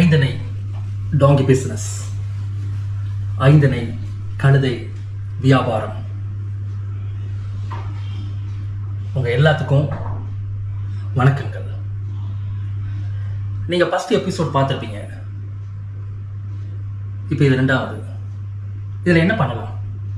ஐந்தனை டாங்கி business ஐந்தனை கழுதை வியாபாரம் உங்க எல்லாத்துக்கும் வணக்கங்கள் நீங்க ஃபர்ஸ்ட் எபிசோட் பார்த்துருப்பீங்க இப்போ இது ரெண்டாவது இதுல என்ன பண்ணலாம்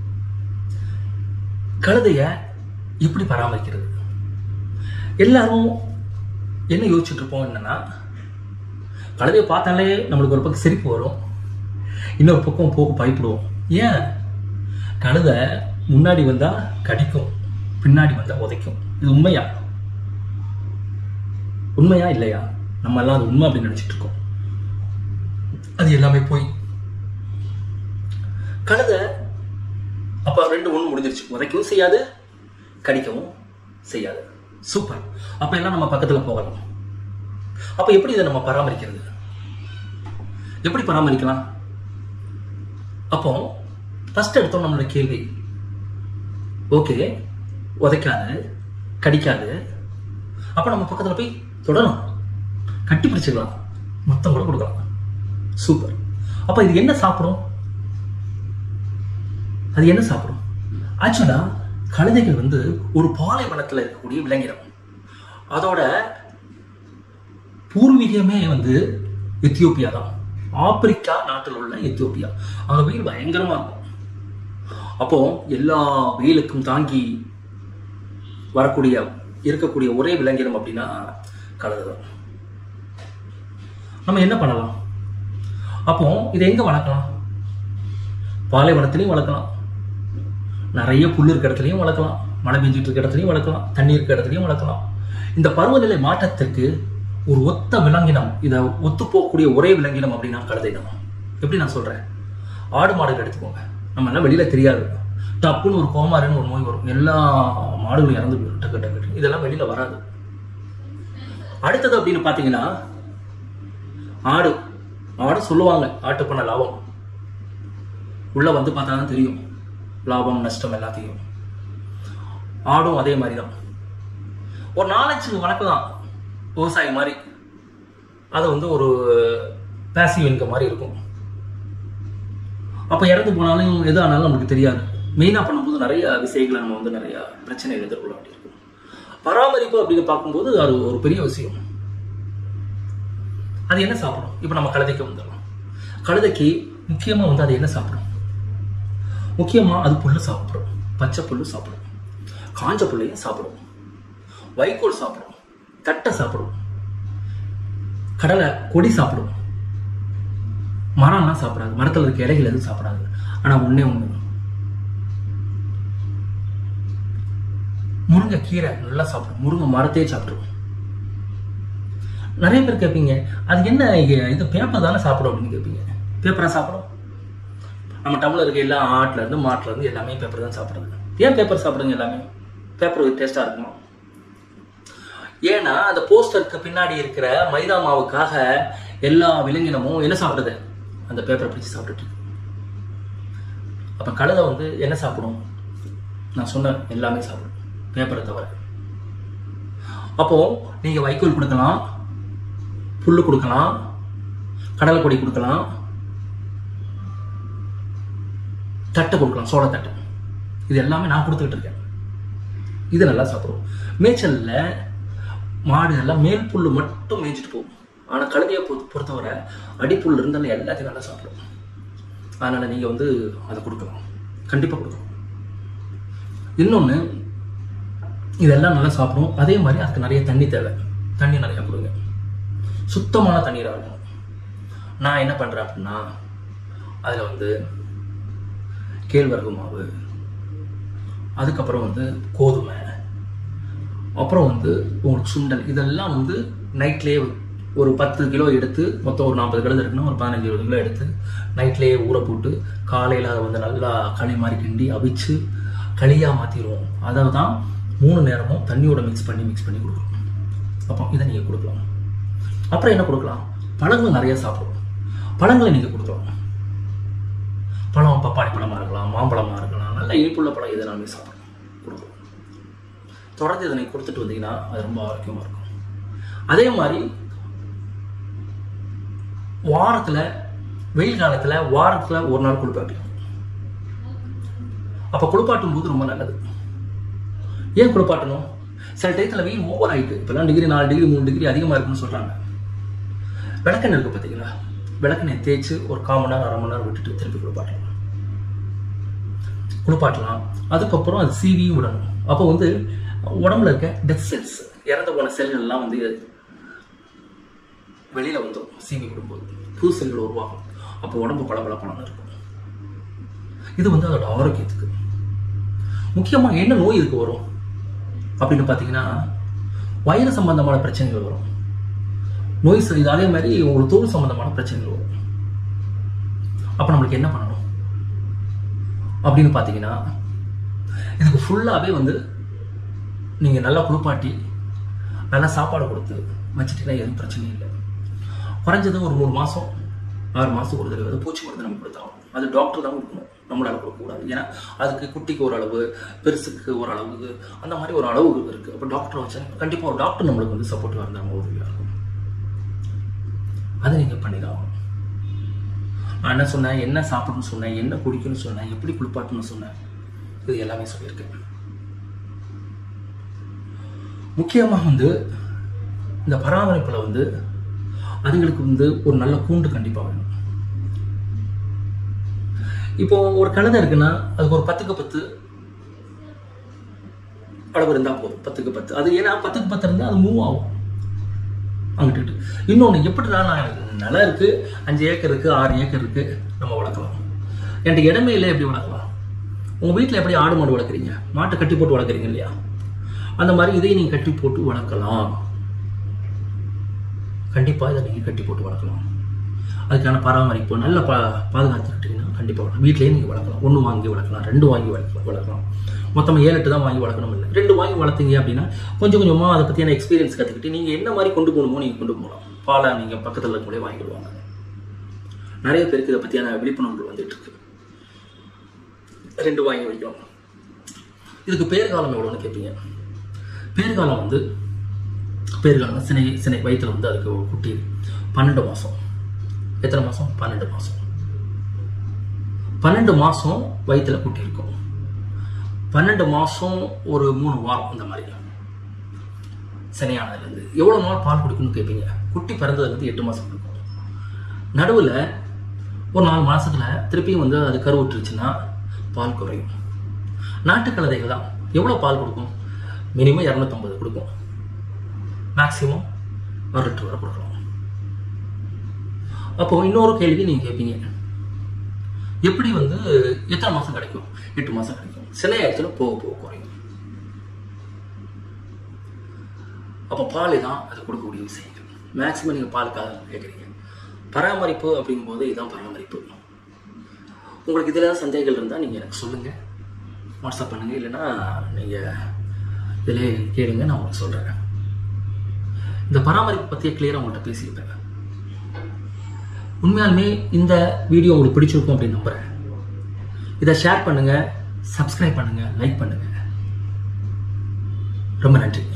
கழுதைய எப்படி பராமரிக்கிறது எல்லாரும் என்ன யோசிச்சுட்டு இருப்போம் என்னன்னா கழுதையை பார்த்தாலே நம்மளுக்கு ஒரு பக்கம் சிரிப்பு வரும் இன்னொரு பக்கம் போக பயப்படுவோம் ஏன் கழுதை முன்னாடி வந்தா கடிக்கும் பின்னாடி வந்தா உதைக்கும் இது உண்மையா உண்மையா இல்லையா நம்ம எல்லாம் அது உண்மை அப்படின்னு நினைச்சிட்டு இருக்கோம் அது எல்லாமே போய் கழுதை அப்ப ரெண்டு ஒண்ணு முடிஞ்சிருச்சு உதைக்கவும் செய்யாது கடிக்கவும் செய்யாது சூப்பர் அப்ப எல்லாம் நம்ம பக்கத்துல போகலாம் அப்ப எப்படி இதை நம்ம பராமரிக்கிறது எப்படி பராமரிக்கலாம் அப்போ ஃபர்ஸ்ட் எடுத்தோம் நம்மளோட கேள்வி ஓகே உதைக்காது கடிக்காது அப்ப நம்ம பக்கத்துல போய் தொடரும் கட்டி பிடிச்சிக்கலாம் மொத்தம் கூட கொடுக்கலாம் சூப்பர் அப்ப இது என்ன சாப்பிடும் அது என்ன சாப்பிடும் ஆக்சுவலா கழுதைகள் வந்து ஒரு பாலைவனத்துல இருக்கக்கூடிய விலங்கினம் அதோட பூர்வீகமே வந்து எத்தியோப்பியா தான் ஆப்பிரிக்கா நாட்டில் உள்ள எத்தியோப்பியா அங்க வெயில் பயங்கரமா இருக்கும் அப்போ எல்லா வெயிலுக்கும் தாங்கி வரக்கூடிய இருக்கக்கூடிய ஒரே விலங்கினம் அப்படின்னா கழுதை தான் நம்ம என்ன பண்ணலாம் அப்போ இதை எங்க வளர்க்கலாம் பாலைவனத்திலையும் வளர்க்கலாம் நிறைய புல் இருக்க இடத்துலையும் வளர்க்கலாம் மழை பெஞ்சிட்டு இருக்க இடத்துலையும் வளர்க்கலாம் தண்ணி இருக்க இடத்துலையும் வளர்க்கலாம் இந்த பருவநிலை மாற்றத்திற்கு ஒரு ஒத்த விலங்கினம் இதை ஒத்து போகக்கூடிய ஒரே விலங்கினம் அப்படின்னா கழுதைனம் எப்படி நான் சொல்றேன் ஆடு மாடுகள் எடுத்துக்கோங்க நம்ம எல்லாம் வெளியில தெரியாது டப்புன்னு ஒரு கோமாரின்னு ஒரு நோய் வரும் எல்லா மாடுகளும் இறந்து போயிடும் டக்கு டக்கு டக்கு. இதெல்லாம் வெளியில வராது அடுத்தது அப்படின்னு பாத்தீங்கன்னா ஆடு ஆடு சொல்லுவாங்க ஆட்டு பண்ண லாபம் உள்ள வந்து பார்த்தா தான் தெரியும் லாபம் நஷ்டம் எல்லாத்தையும் ஆடும் அதே மாதிரி தான் ஒரு நாலஞ்சு வழக்கம் விவசாயி மாதிரி அது வந்து ஒரு பேசிவ் இன்கம் மாதிரி இருக்கும் அப்போ இறந்து போனாலும் எது ஆனாலும் நமக்கு தெரியாது மெயினாக பண்ணும்போது நிறைய விஷயங்களை நம்ம வந்து நிறைய பிரச்சனைகள் எதிர்கொள்ள வேண்டியிருக்கும் பராமரிப்பு அப்படின்னு பார்க்கும்போது அது ஒரு பெரிய விஷயம் அது என்ன சாப்பிடும் இப்போ நம்ம கழுதைக்கு வந்துடலாம் கழுதைக்கு முக்கியமாக வந்து அது என்ன சாப்பிடும் முக்கியமாக அது புல்லு சாப்பிடும் பச்சை புல்லு சாப்பிடும் காஞ்ச புல்லையும் சாப்பிடும் வைக்கோல் சாப்பிடும் தட்டை சாப்பிடும் கடலை கொடி சாப்பிடும் மரம்லாம் சாப்பிடாது மரத்தில் இருக்க இலைகள் எதுவும் சாப்பிடாது ஆனால் ஒண்ணே ஒன்று முருங்கை கீரை நல்லா சாப்பிடும் முருங்கை மரத்தையே சாப்பிடும் நிறைய பேர் கேட்பீங்க அது என்ன இங்க- இது பேப்பர் தானே சாப்பிடும் அப்படின்னு கேட்பீங்க பேப்பரா சாப்பிடும் நம்ம டம்ளர் இருக்க எல்லா ஆட்டுல இருந்து மாட்டுல இருந்து எல்லாமே பேப்பர் தான் சாப்பிடுறது ஏன் பேப்பர் சாப்பிடுங்க எல்லாமே பேப்பர் டேஸ்டா இருக்குமா ஏன்னா அந்த போஸ்டருக்கு பின்னாடி இருக்கிற மைதா மாவுக்காக எல்லா விலங்கினமும் என்ன சாப்பிடுது அந்த பேப்பரை பிடிச்சு சாப்பிட்டுட்டு இருக்கு. அப்ப கழுதை வந்து என்ன சாப்பிடும் நான் சொன்ன எல்லாமே சாப்பிடும் பேப்பரை தவிர அப்போ நீங்க வைக்கோல் கொடுக்கலாம் புல்லு கொடுக்கலாம் கடலை கொடி கொடுக்கலாம் தட்டை கொடுக்கலாம் சோள தட்டை இது எல்லாமே நான் கொடுத்துக்கிட்டு இருக்கேன் இது நல்லா சாப்பிடும் மேய்ச்சல்ல மாடு எல்லாம் மேல் புல்லு மட்டும் மேய்ச்சிட்டு போகும் ஆனா கழுதையை பொ- பொறுத்தவரை அடிப்புல் இருந்தாலும் எல்லாத்தையும் நல்லா சாப்பிடும் அதனால நீங்க வந்து அதை கொடுக்கலாம் கண்டிப்பா கொடுக்கலாம் இன்னொன்னு இதெல்லாம் நல்லா சாப்பிடும் அதே மாதிரி அதுக்கு நிறைய தண்ணி தேவை தண்ணி நிறைய கொடுங்க சுத்தமான தண்ணீராக இருக்கணும் நான் என்ன பண்றேன் அப்படின்னா அதுல வந்து கேழ்வரகு மாவு அதுக்கப்புறம் வந்து கோதுமை அப்புறம் வந்து உங்களுக்கு சுண்டல் இதெல்லாம் வந்து நைட்லேயே ஒரு பத்து கிலோ எடுத்து மொத்தம் ஒரு நாற்பது கிலோ இருக்குன்னா ஒரு பதினஞ்சு இருபது கிலோ எடுத்து நைட்லேயே ஊற போட்டு காலையில் அதை வந்து நல்லா களி மாதிரி கிண்டி அவிச்சு களியாக மாற்றிடுவோம் அதை தான் மூணு நேரமும் தண்ணியோட மிக்ஸ் பண்ணி மிக்ஸ் பண்ணி கொடுக்கணும் அப்போ இதை நீங்கள் கொடுக்கலாம் அப்புறம் என்ன கொடுக்கலாம் பழங்கள் நிறைய சாப்பிடுவோம் பழங்களை நீங்கள் கொடுக்கலாம் பழம் பப்பாளி பழமாக இருக்கலாம் மாம்பழமாக இருக்கலாம் நல்ல இனிப்புள்ள பழம் எதனாலுமே சாப்பிடலாம் கொடுக்கலாம் தொடர்ந்து இதனை கொடுத்துட்டு வந்தீங்கன்னா அது ரொம்ப ஆரோக்கியமாக இருக்கும் அதே மாதிரி வாரத்தில் வெயில் காலத்தில் வாரத்தில் ஒரு நாள் குளிப்பாட்டலாம் அப்போ குளிப்பாட்டும் போது ரொம்ப நல்லது ஏன் குளிப்பாட்டணும் சில டயத்தில் வெயில் ஓவர் ஆயிட்டு இப்போல்லாம் டிகிரி நாலு டிகிரி மூணு டிகிரி அதிகமாக இருக்குன்னு சொல்கிறாங்க விளக்கெண்ணெய் இருக்கு பார்த்தீங்களா விளக்கெண்ணெய் தேய்ச்சி ஒரு கால் மணி நேரம் அரை மணி நேரம் விட்டுட்டு திருப்பி குளிப்பாட்டலாம் குளிப்பாட்டலாம் அதுக்கப்புறம் அது சீவியும் விடணும் அப்போ வந்து உடம்புல இருக்க டெத் செல்ஸ் இறந்து போன செல்கள்லாம் வந்து வெளியில வந்துடும் சீவி விடும்போது புது செல்கள் உருவாகும் அப்போ உடம்பு பளபளப்பான இருக்கும் இது வந்து அதோட ஆரோக்கியத்துக்கு முக்கியமா என்ன நோய் இதுக்கு வரும் அப்படின்னு பார்த்தீங்கன்னா வயிறு சம்பந்தமான பிரச்சனைகள் வரும் நோய் ச- இது அதே மாதிரி உங்களுக்கு தோல் சம்பந்தமான பிரச்சனைகள் வரும் அப்போ நம்மளுக்கு என்ன பண்ணணும் அப்படின்னு பார்த்தீங்கன்னா இதுக்கு ஃபுல்லாகவே வந்து நீங்கள் நல்லா குளிப்பாட்டி நல்லா சாப்பாடு கொடுத்து வச்சுட்டீங்கன்னா எதுவும் பிரச்சனையும் இல்லை குறைஞ்சது ஒரு மூணு மாதம் ஆறு மாதத்துக்கு ஒரு தடவை பூச்சி மருந்து நம்ம கொடுத்தாகும் அது டாக்டர் தான் கொடுக்கணும் நம்மளால கொடுக்கக்கூடாது ஏன்னா அதுக்கு குட்டிக்கு ஒரு அளவு பெருசுக்கு ஒரு அளவு அந்த மாதிரி ஒரு அளவு இருக்குது அப்போ டாக்டர் வச்சா கண்டிப்பாக ஒரு டாக்டர் நம்மளுக்கு வந்து சப்போர்ட்டிவாக இருந்தாங்க உதவியாக இருக்கும் அதை நீங்கள் பண்ணிதான் நான் என்ன சொன்னேன் என்ன சாப்பிடணும்னு சொன்னேன் என்ன குடிக்கணும்னு சொன்னேன் எப்படி குளிப்பாட்டணும்னு சொன்னேன் இது எல்லாமே சொல்லியிருக்கேன் முக்கியமாக வந்து இந்த பராமரிப்பில் வந்து அதுங்களுக்கு வந்து ஒரு நல்ல கூண்டு கண்டிப்பாக வேணும் இப்போ ஒரு கழுதை இருக்குன்னா அதுக்கு ஒரு பத்துக்கு பத்து அளவு இருந்தால் போதும் பத்துக்கு பத்து அது ஏன்னா பத்துக்கு பத்து இருந்தால் அது மூவ் ஆகும் அங்கிட்டு இன்னொன்று எப்படிடா நான் நிலம் இருக்கு அஞ்சு ஏக்கர் இருக்கு ஆறு ஏக்கர் இருக்கு நம்ம வளர்க்கலாம் என்கிட்ட இடமே இல்லை எப்படி வளர்க்கலாம் உங்க வீட்டில் எப்படி ஆடு மாடு வளர்க்குறீங்க மாட்டை கட்டி போட்டு வளர்க்குறீங்க இல்லையா அந்த மாதிரி இதையும் நீங்கள் கட்டி போட்டு வளர்க்கலாம் கண்டிப்பாக இதை நீங்கள் கட்டி போட்டு வளர்க்கலாம் அதுக்கான பராமரிப்பு நல்ல பா பாதுகாத்துக்கிட்டீங்கன்னா கண்டிப்பாக வளர்க்கலாம் வீட்டிலேயே நீங்கள் வளர்க்கலாம் ஒன்று வாங்கி வளர்க்கலாம் ரெண்டு வாங்கி வளர்க்கலாம் வளர்க்கலாம் மொத்தமாக ஏழு எட்டு தான் வாங்கி வளர்க்கணும் இல்லை ரெண்டு வாங்கி வளர்த்தீங்க அப்படின்னா கொஞ்சம் கொஞ்சமாக அதை பற்றியான எக்ஸ்பீரியன்ஸ் கற்றுக்கிட்டு நீங்கள் என்ன மாதிரி கொண்டு போகணுமோ நீங்கள் கொண்டு போகலாம் பாலை நீங்கள் பக்கத்தில் இருக்கக்கூடிய வாங்கிடுவாங்க நிறைய பேருக்கு இதை பற்றியான விழிப்புணர்வு வந்துட்டு இருக்கு ரெண்டு வாங்கி வைக்கலாம் இதுக்கு பேர் காலம் எவ்வளோன்னு கேட்பீங்க பேர் காலம் வந்து பேர் காலம் சினை சினை வயிற்றுல வந்து அதுக்கு ஒரு குட்டி பன்னெண்டு மாதம் எத்தனை மாதம் பன்னெண்டு மாதம் பன்னெண்டு மாதம் வயிற்றுல குட்டி இருக்கும் பன்னெண்டு மாதம் ஒரு மூணு வாரம் இந்த மாதிரி சினையானதுலேருந்து எவ்வளோ நாள் பால் குடிக்கணும்னு கேட்பீங்க குட்டி பிறந்ததுலேருந்து எட்டு மாதம் கொடுக்கும் நடுவில் ஒரு நாலு மாசத்துல திருப்பியும் வந்து அது கருவுற்றுச்சுன்னா பால் குறையும் நாட்டு கழுதைகள் தான் எவ்வளோ பால் கொடுக்கும் மினிமம் இரநூத்தம்பது கொடுக்கும் மேக்ஸிமம் ஒரு லிட்டர் வரை கொடுக்கலாம் அப்போ இன்னொரு கேள்வி நீங்க கேட்பீங்க எப்படி வந்து எத்தனை மாசம் கிடைக்கும் எட்டு மாசம் கிடைக்கும் சில இடத்துல போக போக குறையும் அப்போ பால் தான் அது கொடுக்கக்கூடிய விஷயங்கள் மேக்ஸிமம் நீங்கள் பாலுக்காக கேட்குறீங்க பராமரிப்பு அப்படிங்கும்போது இதுதான் பராமரிப்பு உங்களுக்கு இதில் ஏதாவது சந்தேகங்கள் இருந்தால் நீங்கள் எனக்கு சொல்லுங்கள் வாட்ஸ்அப் பண்ணுங்கள் இல்லைன்னா நீங்கள் இதிலே கேளுங்க நான் உங்களுக்கு சொல்கிறேன் இந்த பராமரிப்பு பற்றிய கிளியராக உங்கள்கிட்ட பேசியிருப்பேன் உண்மையாலுமே இந்த வீடியோ உங்களுக்கு பிடிச்சிருக்கும் அப்படின்னு நம்புகிறேன் இதை ஷேர் பண்ணுங்கள் சப்ஸ்கிரைப் பண்ணுங்கள் லைக் பண்ணுங்கள் ரொம்ப நன்றி